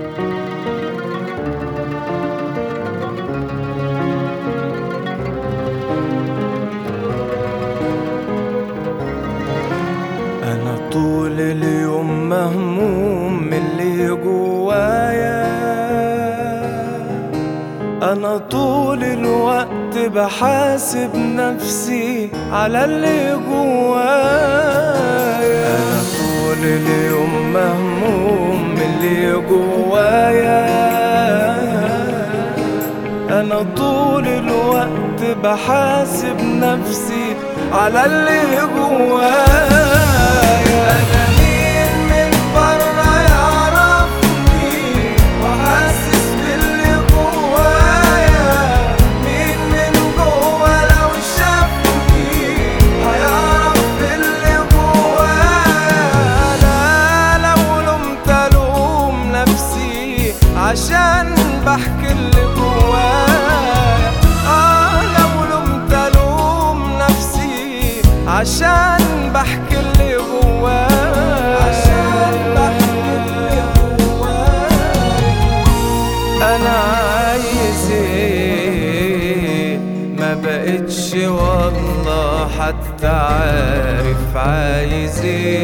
أنا طول اليوم مهموم من اللي جوايا أنا طول الوقت بحاسب نفسي على اللي جوايا أنا طول اليوم مهموم من اللي جوايا أنا طول الوقت بحاسب نفسي على اللي جوايا أنا مين من برا يعرفني وحاسس باللي جوايا مين من جوا لو شافني هيعرف اللي جوايا أنا لو لومت ألوم نفسي عشان بحكي اللي جوايا آه لو لومت ألوم نفسي عشان بحكي اللي جوايا عشان بحكي اللي جوايا انا عايز ايه ما بقتش والله حتى عارف عايز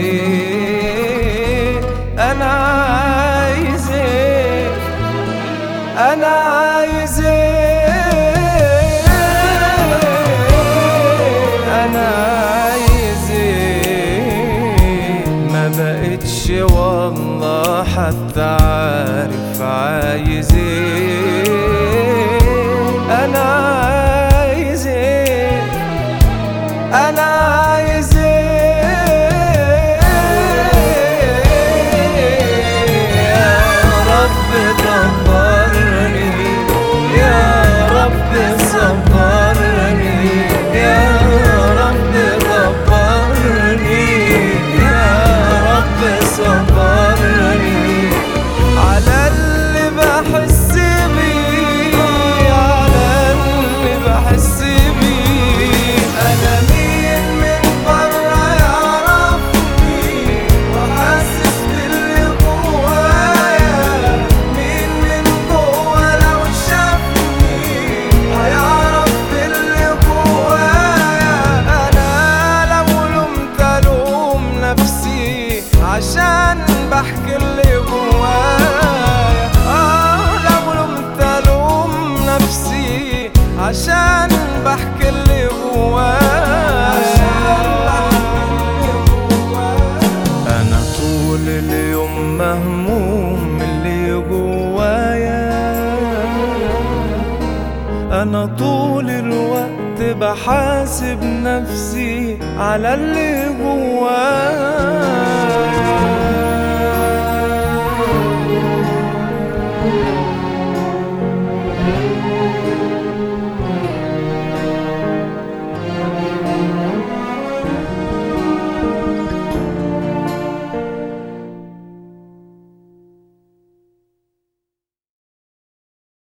ايه انا عايز ايه انا عايز ايه انا عايز ايه ما بقتش والله حتى عارف عايز ايه انا عايز ايه انا عايز ايه يا رب دبرني يا رب صبرني يا رب دبرني يا رب صبرني على اللي بحس بيه على اللي بحس بيه انا مين من برا يعرفني وحاسس باللي جوايا مين من جوا لو شافني هيعرف باللي جوايا انا لو لومت الوم نفسي عشان بحكي اللي جوايا اه لو لومت الوم نفسي عشان بحكي اللي جوايا انا طول اليوم مهموم من اللي جوايا انا طول الوقت بحاسب نفسي على اللي جوايا